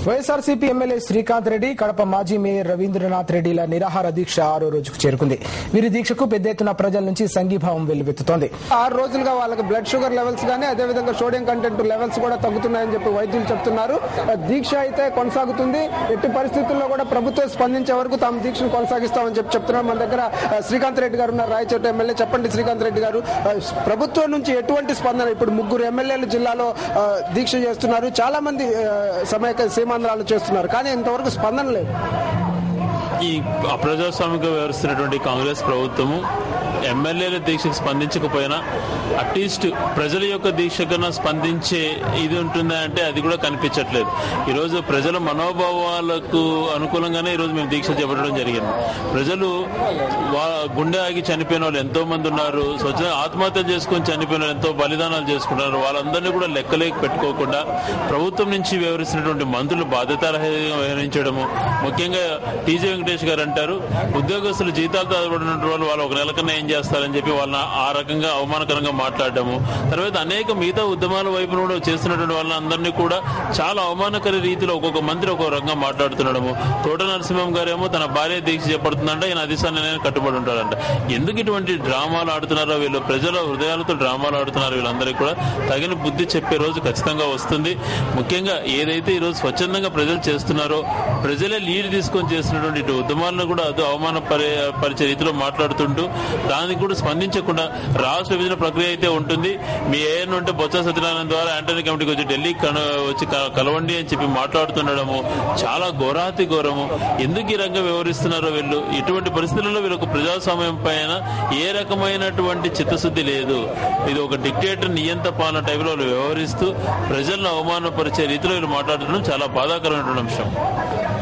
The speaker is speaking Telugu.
వైఎస్ఆర్సీపీ ఎమ్మెల్యే శ్రీకాంత్ రెడ్డి కడప మాజీ మేయర్ రవీంద్రనాథ్ రెడ్డిల నిరాహార దీక్ష ఆరో రోజుకు చేరుకుంది వీరి దీక్షకు పెద్ద ఎత్తున ప్రజల నుంచి సంఘీభావం వెల్లువెత్తుతోంది ఆరు రోజులుగా వాళ్ళకి బ్లడ్ షుగర్ లెవెల్స్ కానీ అదేవిధంగా సోడియం కంటెంట్ లెవెల్స్ కూడా తగ్గుతున్నాయని చెప్పి వైద్యులు చెప్తున్నారు ఆ దీక్ష అయితే కొనసాగుతుంది ఎట్టి పరిస్థితుల్లో కూడా ప్రభుత్వం స్పందించే వరకు తాము దీక్షను కొనసాగిస్తామని చెప్పి చెప్తున్నారు మన దగ్గర ఆ, శ్రీకాంత్ రెడ్డి గారు ఉన్నారు రాయచోట ఎమ్మెల్యే చెప్పండి శ్రీకాంత్ రెడ్డి గారు ఆ, ప్రభుత్వం నుంచి ఎటువంటి స్పందన ఇప్పుడు ముగ్గురు ఎమ్మెల్యేలు జిల్లాలో ఆ, దీక్ష చేస్తున్నారు చాలా మంది ఆ, సమైక్య సీమాంధ్రాలు చేస్తున్నారు కానీ ఇంతవరకు స్పందన లేదు ఈ అప్రజాస్వామిక వ్యవహరిస్తున్నటువంటి కాంగ్రెస్ ప్రభుత్వము ఎమ్మెల్యేల దీక్షకు స్పందించకపోయినా అట్లీస్ట్ ప్రజల యొక్క దీక్ష కన్నా స్పందించే ఇది ఉంటుందా అంటే అది కూడా కనిపించట్లేదు ఈరోజు ప్రజల మనోభావాలకు అనుకూలంగానే ఈరోజు మేము దీక్ష చేపట్టడం జరిగింది ప్రజలు వా గుండె ఆగి చనిపోయిన వాళ్ళు ఎంతో మంది ఉన్నారు స్వచ్ఛ ఆత్మహత్య చేసుకొని చనిపోయిన వాళ్ళు ఎంతో బలిదానాలు చేసుకుంటున్నారు వాళ్ళందరినీ కూడా లెక్కలేక పెట్టుకోకుండా ప్రభుత్వం నుంచి వ్యవహరిస్తున్నటువంటి మంత్రులు బాధ్యతారహితంగా వ్యవహరించడము ముఖ్యంగా టీజీ వెంకటేష్ గారు అంటారు ఉద్యోగస్తులు జీతాలతో ఆధారపడిన వాళ్ళు వాళ్ళు ఒక నెల కన్నా ఏం చేస్తారని చెప్పి వాళ్ళని ఆ రకంగా అవమానకరంగా మాట్లాడడము తర్వాత అనేక మిగతా ఉద్యమాల వైపు కూడా చేస్తున్నటువంటి వాళ్ళని అందరినీ కూడా చాలా అవమానకర రీతిలో ఒక్కొక్క మంత్రి ఒక్కొక్క రకంగా మాట్లాడుతున్నాడము తోట నరసింహం గారేమో తన భార్య దీక్ష చేపడుతుందంట ఈయన అధిశాన్ని కట్టుబడి ఉంటాడంట ఎందుకు ఇటువంటి డ్రామాలు ఆడుతున్నారో వీళ్ళు ప్రజల హృదయాలతో డ్రామాలు ఆడుతున్నారు వీళ్ళందరికీ కూడా తగిన బుద్ధి చెప్పే రోజు ఖచ్చితంగా వస్తుంది ముఖ్యంగా ఏదైతే ఈరోజు స్వచ్ఛందంగా ప్రజలు చేస్తున్నారో ప్రజలే లీడ్ తీసుకొని చేస్తున్నటువంటి ఇటు ఉద్యమాలను కూడా అది అవమాన పరిచే రీతిలో మాట్లాడుతుంటూ దానికి కూడా స్పందించకుండా రాష్ట్ర విభజన ప్రక్రియ అయితే ఉంటుంది మీ ఏఎన్ ఉంటే బొత్స సత్యనారాయణ ద్వారా యాంటనీ కమిటీకి వచ్చి ఢిల్లీ కన- వచ్చి క- కలవండి అని చెప్పి మాట్లాడుతుండడము చాలా ఘోరాతి ఘోరము ఎందుకు ఈ రంగం వ్యవహరిస్తున్నారో వీళ్ళు ఇటువంటి పరిస్థితుల్లో వీళ్ళకు ప్రజాస్వామ్యం పైన ఏ రకమైనటువంటి చిత్తశుద్ధి లేదు ఇది ఒక డిక్టేటర్ నియంత పాలన టైంలో వాళ్ళు వ్యవహరిస్తూ ప్రజలను అవమానపరిచే రీతిలో వీళ్ళు మాట్లాడడం చాలా బాధాకరమైనటువంటి అంశం